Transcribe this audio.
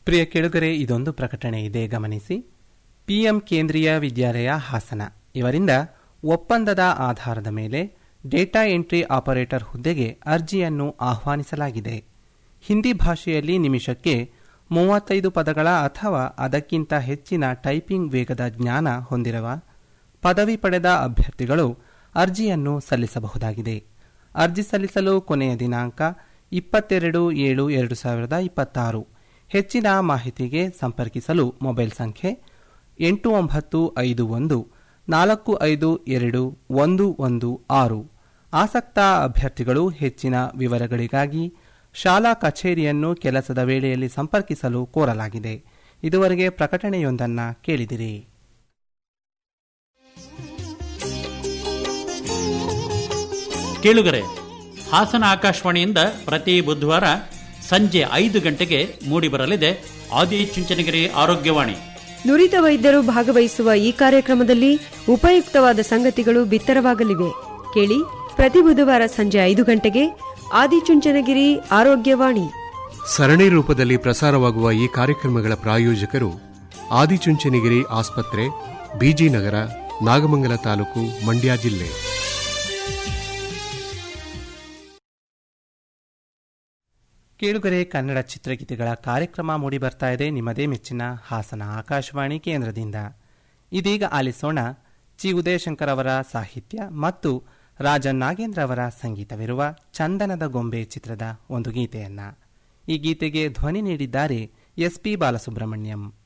ಪ್ರಿಯ ಕೆಳುಗರೆ ಇದೊಂದು ಪ್ರಕಟಣೆ ಇದೆ ಗಮನಿಸಿ ಪಿಎಂ ಕೇಂದ್ರೀಯ ವಿದ್ಯಾಲಯ ಹಾಸನ ಇವರಿಂದ ಒಪ್ಪಂದದ ಆಧಾರದ ಮೇಲೆ ಡೇಟಾ ಎಂಟ್ರಿ ಆಪರೇಟರ್ ಹುದ್ದೆಗೆ ಅರ್ಜಿಯನ್ನು ಆಹ್ವಾನಿಸಲಾಗಿದೆ ಹಿಂದಿ ಭಾಷೆಯಲ್ಲಿ ನಿಮಿಷಕ್ಕೆ ಮೂವತ್ತೈದು ಪದಗಳ ಅಥವಾ ಅದಕ್ಕಿಂತ ಹೆಚ್ಚಿನ ಟೈಪಿಂಗ್ ವೇಗದ ಜ್ಞಾನ ಹೊಂದಿರುವ ಪದವಿ ಪಡೆದ ಅಭ್ಯರ್ಥಿಗಳು ಅರ್ಜಿಯನ್ನು ಸಲ್ಲಿಸಬಹುದಾಗಿದೆ ಅರ್ಜಿ ಸಲ್ಲಿಸಲು ಕೊನೆಯ ದಿನಾಂಕ ಇಪ್ಪತ್ತೆರಡು ಏಳು ಎರಡು ಸಾವಿರದ ಇಪ್ಪತ್ತಾರು ಹೆಚ್ಚಿನ ಮಾಹಿತಿಗೆ ಸಂಪರ್ಕಿಸಲು ಮೊಬೈಲ್ ಸಂಖ್ಯೆ ಎಂಟು ಒಂಬತ್ತು ಐದು ಒಂದು ನಾಲ್ಕು ಐದು ಎರಡು ಒಂದು ಒಂದು ಆರು ಆಸಕ್ತ ಅಭ್ಯರ್ಥಿಗಳು ಹೆಚ್ಚಿನ ವಿವರಗಳಿಗಾಗಿ ಶಾಲಾ ಕಚೇರಿಯನ್ನು ಕೆಲಸದ ವೇಳೆಯಲ್ಲಿ ಸಂಪರ್ಕಿಸಲು ಕೋರಲಾಗಿದೆ ಇದುವರೆಗೆ ಪ್ರಕಟಣೆಯೊಂದನ್ನ ಕೇಳಿದಿರಿ ಕೇಳುಗರೆ ಹಾಸನ ಆಕಾಶವಾಣಿಯಿಂದ ಪ್ರತಿ ಬುಧವಾರ ಸಂಜೆ ಐದು ಗಂಟೆಗೆ ಮೂಡಿಬರಲಿದೆ ಆದಿಚುಂಚನಗಿರಿ ಆರೋಗ್ಯವಾಣಿ ನುರಿತ ವೈದ್ಯರು ಭಾಗವಹಿಸುವ ಈ ಕಾರ್ಯಕ್ರಮದಲ್ಲಿ ಉಪಯುಕ್ತವಾದ ಸಂಗತಿಗಳು ಬಿತ್ತರವಾಗಲಿವೆ ಕೇಳಿ ಪ್ರತಿ ಬುಧವಾರ ಸಂಜೆ ಐದು ಗಂಟೆಗೆ ಆದಿಚುಂಚನಗಿರಿ ಆರೋಗ್ಯವಾಣಿ ಸರಣಿ ರೂಪದಲ್ಲಿ ಪ್ರಸಾರವಾಗುವ ಈ ಕಾರ್ಯಕ್ರಮಗಳ ಪ್ರಾಯೋಜಕರು ಆದಿಚುಂಚನಗಿರಿ ಆಸ್ಪತ್ರೆ ಬಿಜಿ ನಗರ ನಾಗಮಂಗಲ ತಾಲೂಕು ಮಂಡ್ಯ ಜಿಲ್ಲೆ ಕೇಳುಗರೆ ಕನ್ನಡ ಚಿತ್ರಗೀತೆಗಳ ಕಾರ್ಯಕ್ರಮ ಮೂಡಿ ಬರ್ತಾ ಇದೆ ನಿಮ್ಮದೇ ಮೆಚ್ಚಿನ ಹಾಸನ ಆಕಾಶವಾಣಿ ಕೇಂದ್ರದಿಂದ ಇದೀಗ ಆಲಿಸೋಣ ಚಿ ಉದಯಶಂಕರ್ ಅವರ ಸಾಹಿತ್ಯ ಮತ್ತು ರಾಜನ್ ನಾಗೇಂದ್ರ ಅವರ ಸಂಗೀತವಿರುವ ಚಂದನದ ಗೊಂಬೆ ಚಿತ್ರದ ಒಂದು ಗೀತೆಯನ್ನ ಈ ಗೀತೆಗೆ ಧ್ವನಿ ನೀಡಿದ್ದಾರೆ ಎಸ್ ಪಿ ಬಾಲಸುಬ್ರಹ್ಮಣ್ಯಂ